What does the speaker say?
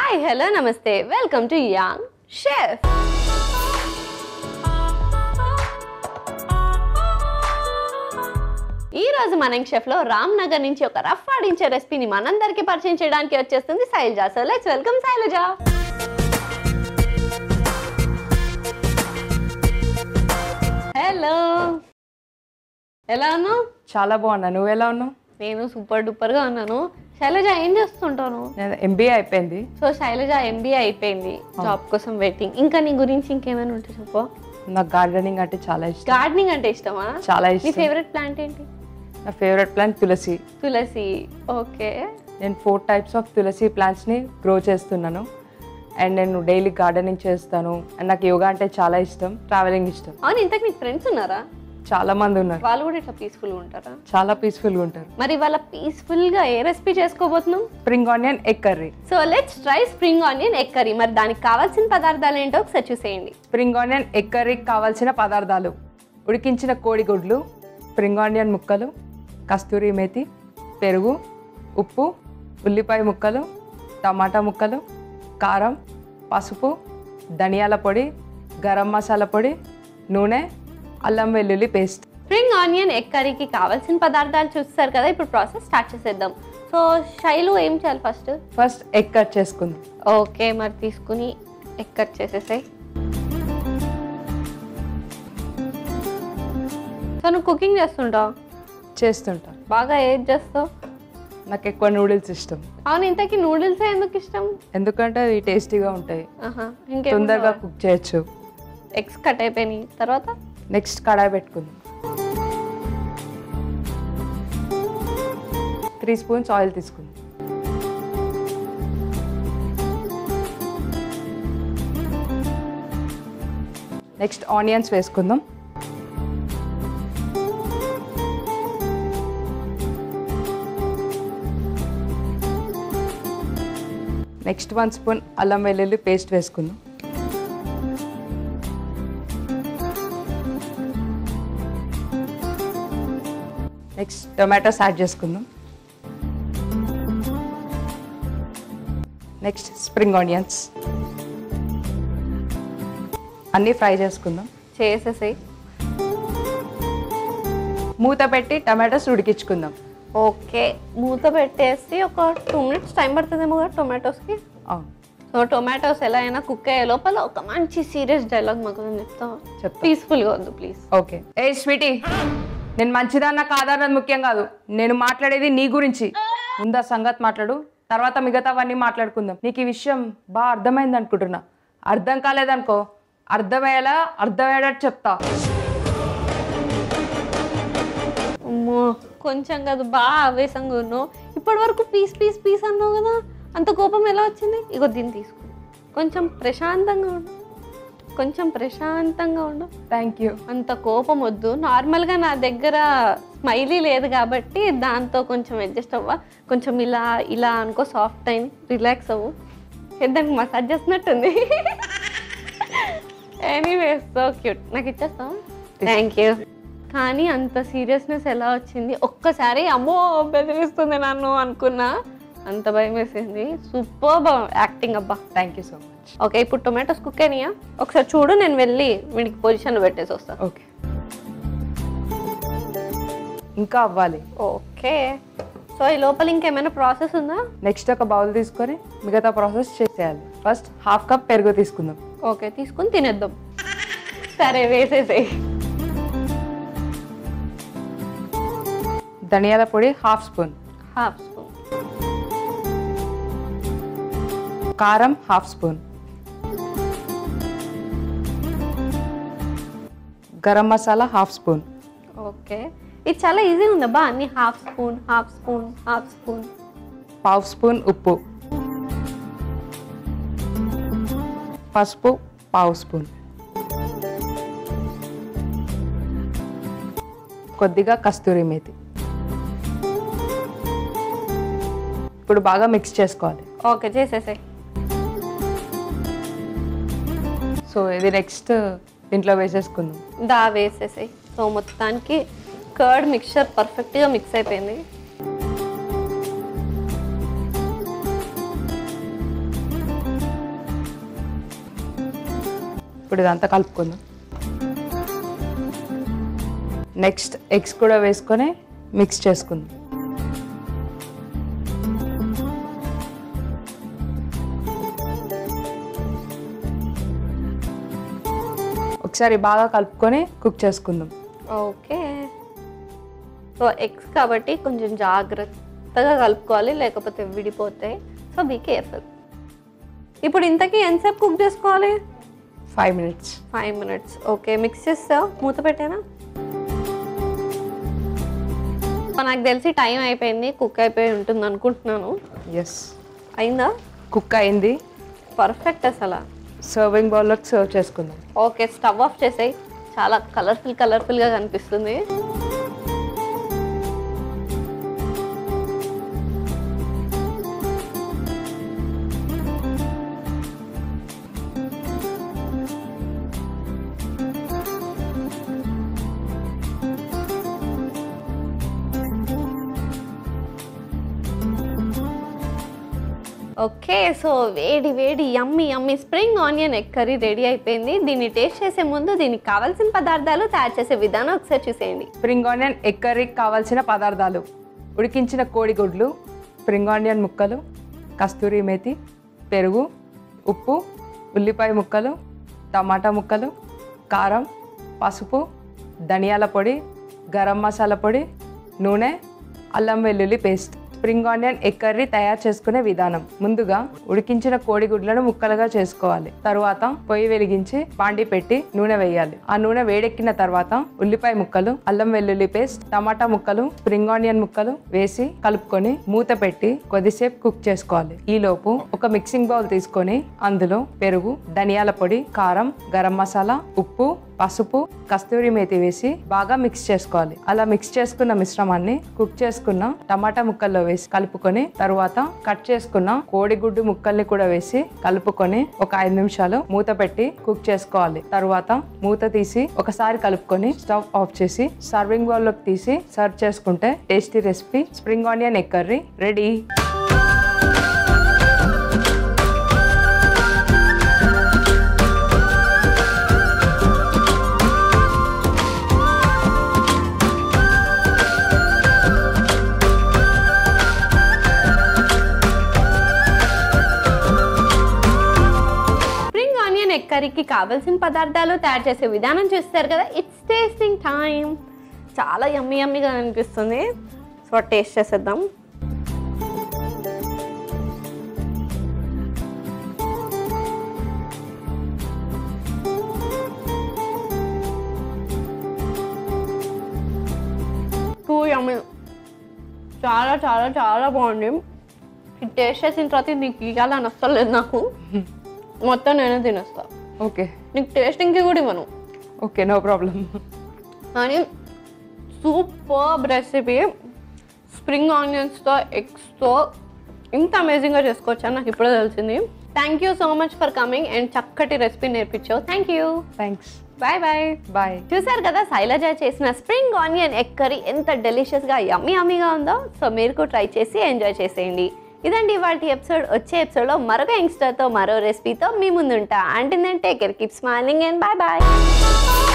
hi hello నమస్తే welcome to young chef ఈ రోజు మన షెఫ్ లో రామ్ నగర్ నుంచి ఒక రఫ్ ఆడించే రెసిపీని మనందరికీ పరిచయం చేయడానికి వచ్చేస్తుంది Shailaja so let's welcome Shailaja hello ఎలా ఉన్నావు చాలా బాగున్నా నువ్వు ఎలా ఉన్నావు నేను సూపర్ డూపర్ గా ఉన్నాను శైలజ ఏం చేస్తుంటాను నేను ఎంబీఏ అయిపోయింది సో శైలజ ఎంబీఏ అయిపోయింది జాబ్ కోసం వెయిటింగ్ ఇంకా నీ గురించి ఇంకేమైనా ఉంటే చెప్పు నాకు గార్డెనింగ్ అంటే చాలా ఇష్టం గార్డెనింగ్ అంటే ఇష్టమా చాలా నీ ఇష్టం ఫేవరెట్ ప్లాంట్ ఏంటి నా favourite plant tulsi tulsi okay నేను ఫోర్ టైప్స్ ఆఫ్ తులసి ప్లాంట్స్ని గ్రో చేస్తున్నాను అండ్ నేను డైలీ గార్డెనింగ్ చేస్తాను అండ్ నాకు యోగా అంటే చాలా ఇష్టం ట్రావెలింగ్ ఇష్టం అవును ఇంతకు నీకు ఫ్రెండ్స్ ఉన్నారా చాలా మంది ఉన్నారు వాళ్ళు కూడా ఇట్లా పీస్ఫుల్గా ఉంటారా చాలా పీస్ఫుల్గా ఉంటారు మరి వాళ్ళ పీస్ఫుల్గా ఏ రెసిపీ చేసుకోబోతున్నాం spring onion egg curry so let's try spring onion egg curry మరి దానికి కావాల్సిన పదార్థాలు ఏంటో ఒకసారి చూసేయండి స్ప్రింగ్ ఆనియన్ ఎగ్ కర్రీకి కావాల్సిన పదార్థాలు ఉడికించిన కోడిగుడ్లు స్ప్రింగ్ ఆనియన్ ముక్కలు కస్తూరి మేతి పెరుగు ఉప్పు ఉల్లిపాయ ముక్కలు టమాటా ముక్కలు కారం పసుపు ధనియాల పొడి గరం మసాలా పొడి నూనె అల్లం వెల్లుల్లి పేస్ట్ స్ప్రింగ్ ఆనియన్ ఎగ్ కర్రీకి కావాల్సిన పదార్థాలు చూస్తారు కదా ఇప్పుడు ప్రాసెస్ స్టార్ట్ చేసేద్దాం సో శైలు ఏం చేయాలి ఫస్ట్ ఫస్ట్ ఎగ్ కట్ చేసుకుందాం ఓకే మరి తీసుకుని ఎగ్ కట్ చేసేసాయి సో నువ్వు కుకింగ్ చేస్తుంటావు చేస్తుంటా బాగా ఏది చేస్తావు నాకు ఎక్కువ నూడిల్స్ ఇష్టం అవును ఇంతకీ నూడిల్స్ ఎందుకు ఇష్టం ఎందుకంటే అవి టేస్టీగా ఉంటాయి ఆహా ఇంకేం తొందరగా కుక్ చేయొచ్చు ఎగ్స్ కట్ అయిపోయినాయి తర్వాత నెక్స్ట్ కడాయి పెట్టుకుందాం త్రీ స్పూన్స్ ఆయిల్ తీసుకుందాం నెక్స్ట్ ఆనియన్స్ వేసుకుందాం నెక్స్ట్ వన్ స్పూన్ అల్లం వెల్లుల్లి పేస్ట్ వేసుకుందాం నెక్స్ట్ టొమాటోస్ యాడ్ చేసుకుందాం నెక్స్ట్ స్ప్రింగ్ ఆనియన్స్ అన్నీ ఫ్రై చేసుకుందాం చేసేసాయి మూత పెట్టి టమాటోస్ ఉడికించుకుందాం ఓకే మూత పెట్టేసి ఒక టూ మినిట్స్ టైం పడుతుందేమో కదా టొమాటోస్కి అవును సో టొమాటోస్ ఎలా అయినా కుక్ అయ్యే లోపల ఒక మంచి సీరియస్ డైలాగ్ మాకు చెప్తావా చెప్తా పీస్ఫుల్గా వద్దు ప్లీజ్ ఓకే ఏ స్వీటీ నేను మంచిదన్నా కాదన్నది ముఖ్యం కాదు నేను మాట్లాడేది నీ గురించి ముందా సంగతి మాట్లాడు తర్వాత మిగతావన్నీ మాట్లాడుకుందాం నీకు ఈ విషయం బాగా అర్థమైంది అనుకుంటున్నా అర్థం కాలేదనుకో అర్థమయ్యేలా అర్థమయ్యేటట్టు చెప్తా అమ్మో కొంచెం కాదు బాగా ఆవేశంగా ఉన్నావు ఇప్పటి వరకు పీస్ పీస్ పీస్ అన్నావు కదా అంత కోపం ఎలా వచ్చింది ఇగో దీన్ని తీసుకో కొంచెం ప్రశాంతంగా ఉండు కొంచెం ప్రశాంతంగా ఉండు థ్యాంక్ యూ అంత కోపం వద్దు నార్మల్గా నా దగ్గర స్మైలీ లేదు కాబట్టి దాంతో కొంచెం అడ్జస్ట్ అవ్వ కొంచెం ఇలా ఇలా అనుకో సాఫ్ట్ అయిన రిలాక్స్ అవ్వు ఏ, దానికి మసాజ్ చేస్తున్నట్టుంది ఎనీవే సో క్యూట్ నాకు ఇచ్చేస్తావా థ్యాంక్ యూ కానీ అంత సీరియస్నెస్ ఎలా వచ్చింది ఒక్కసారి అమ్మో బెదిరిస్తుంది నన్ను అనుకున్నా అంత భయం వేసింది సూపర్ యాక్టింగ్ అబ్బా thank you so much okay ఇప్పుడు టొమాటోస్ కుక్ అయినాయా ఒకసారి చూడు నేను వెళ్ళి వీడికి పొజిషన్లో పెట్టేసి వస్తాను ఓకే ఇంకా అవ్వాలి ఓకే సో ఈ లోపల ఇంకేమైనా ప్రాసెస్ ఉందా నెక్స్ట్ ఒక బౌల్ తీసుకొని మిగతా ప్రాసెస్ చేసేయాలి ఫస్ట్ హాఫ్ కప్ పెరుగు తీసుకుందాం ఓకే తీసుకుని తినేద్దాం సరే వేసేసేయి ధనియాల పొడి హాఫ్ స్పూన్ హాఫ్ స్పూన్ కారం half spoon garam masala half spoon okay ఇది చాలా ఈజీ ఉందబ్బా అన్ని half spoon half spoon half spoon పావు స్పూన్ ఉప్పు పసుపు పావు స్పూన్ కొద్దిగా కస్తూరి మేతి ఇప్పుడు బాగా మిక్స్ చేసుకోవాలి ఓకే చేసేసాయి సో ఇది నెక్స్ట్ దీంట్లో వేసేసుకుందాం దా వేసేసాయి సో మొత్తానికి కర్డ్ మిక్చర్ పర్ఫెక్ట్గా మిక్స్ అయిపోయింది ఇప్పుడు ఇదంతా కలుపుకుందాం నెక్స్ట్ ఎగ్స్ కూడా వేసుకొని మిక్స్ చేసుకుందాం ఒకసారి బాగా కలుపుకొని కుక్ చేసుకుందాం ఓకే సో ఎగ్స్ కాబట్టి కొంచెం జాగ్రత్తగా కలుపుకోవాలి లేకపోతే విడిపోతాయి సో బీ కేర్ఫుల్ ఇప్పుడు ఇంతకీ ఎంతసేపు కుక్ చేసుకోవాలి five minutes five minutes okay mix చేస్తావు మూత పెట్టేనా సో నాకు తెలిసి టైం అయిపోయింది కుక్ అయిపోయి ఉంటుంది అనుకుంటున్నాను ఎస్ అయిందా కుక్ అయింది పర్ఫెక్ట్ అసలు సర్వింగ్ బౌల్లోకి సర్వ్ చేసుకుందాం ఓకే స్టవ్ ఆఫ్ చేసాయి చాలా కలర్ఫుల్ కలర్ఫుల్గా కనిపిస్తుంది ఓకే సో వేడి వేడి yummy yummy spring onion egg curry ready అయిపోయింది దీన్ని టేస్ట్ చేసే ముందు దీనికి కావాల్సిన పదార్థాలు తయారు చేసే విధానం ఒకసారి చూసేయండి స్ప్రింగ్ ఆనియన్ ఎగ్ కర్రీకి కావాల్సిన పదార్థాలు ఉడికించిన కోడిగుడ్లు స్ప్రింగ్ ఆనియన్ ముక్కలు కస్తూరి మేతి పెరుగు ఉప్పు ఉల్లిపాయ ముక్కలు టమాటా ముక్కలు కారం పసుపు ధనియాల పొడి గరం మసాలా పొడి నూనె అల్లం వెల్లుల్లి paste spring onion egg curry తయారు చేసుకునే విధానం ముందుగా ఉడికించిన కోడిగుడ్లను ముక్కలుగా చేసుకోవాలి తరువాత పొయ్యి వెలిగించి పాండి పెట్టి నూనె వేయాలి ఆ నూనె వేడెక్కిన తర్వాత ఉల్లిపాయ ముక్కలు అల్లం వెల్లుల్లి పేస్ట్ టమాటా ముక్కలు స్ప్రింగ్ ఆనియన్ ముక్కలు వేసి కలుపుకొని మూత పెట్టి కొద్దిసేపు కుక్ చేసుకోవాలి ఈ లోపు ఒక మిక్సింగ్ బౌల్ తీసుకొని అందులో పెరుగు ధనియాల పొడి కారం గరం మసాలా ఉప్పు పసుపు కస్తూరి మేతి వేసి బాగా మిక్స్ చేసుకోవాలి అలా మిక్స్ చేసుకున్న మిశ్రమాన్ని కుక్ చేసుకున్న టమాటా ముక్కల్లో వేసి కలుపుకొని తరువాత కట్ చేసుకున్న కోడిగుడ్డు ముక్కల్ని కూడా వేసి కలుపుకొని ఒక ఐదు నిమిషాలు మూత పెట్టి కుక్ చేసుకోవాలి తరువాత మూత తీసి ఒకసారి కలుపుకొని స్టవ్ ఆఫ్ చేసి సర్వింగ్ బౌల్లోకి తీసి సర్వ్ చేసుకుంటే tasty recipe spring onion egg curry ready spring onion egg కర్రీకి కావాల్సిన పదార్థాలు తయారు చేసే విధానం చూస్తారు కదా ఇట్స్ టేస్టింగ్ టైం చాలా యమ్మీ యమ్మీగా అనిపిస్తుంది సో టేస్ట్ చేసేద్దాం టూ యమ్మీ చాలా చాలా చాలా బాగుంది ఇది టేస్ట్ చేసిన తర్వాత నీకు ఇవ్వాలని అస్సలు లేదు నాకు మొత్తం నేనే తినేస్తా ఓకే నీకు టేస్టింగ్కి కూడా ఇవ్వను ఓకే నో ప్రాబ్లం కానీ సూపర్ రెసిపీ స్ప్రింగ్ ఆనియన్స్తో ఎగ్స్తో ఇంత అమేజింగ్గా చేసుకోవచ్చు అని నాకు ఇప్పుడే తెలిసింది thank you so much for coming and చక్కటి రెసిపీ నేర్పించావు thank you thanks bye bye bye చూసారు కదా శైలజ చేసిన స్ప్రింగ్ ఆనియన్ ఎగ్ కర్రీ ఎంత డెలిషియస్గా యమ్మీ యమ్మీగా ఉందో సో మీరు కూడా ట్రై చేసి ఎంజాయ్ చేసేయండి ఇదండి ఇవాళ ఎపిసోడ్ వచ్చే ఎపిసోడ్లో మరొక యంగ్స్టర్తో మరో రెసిపీతో మీ ముందుంటా అంటే take care keep smiling and bye bye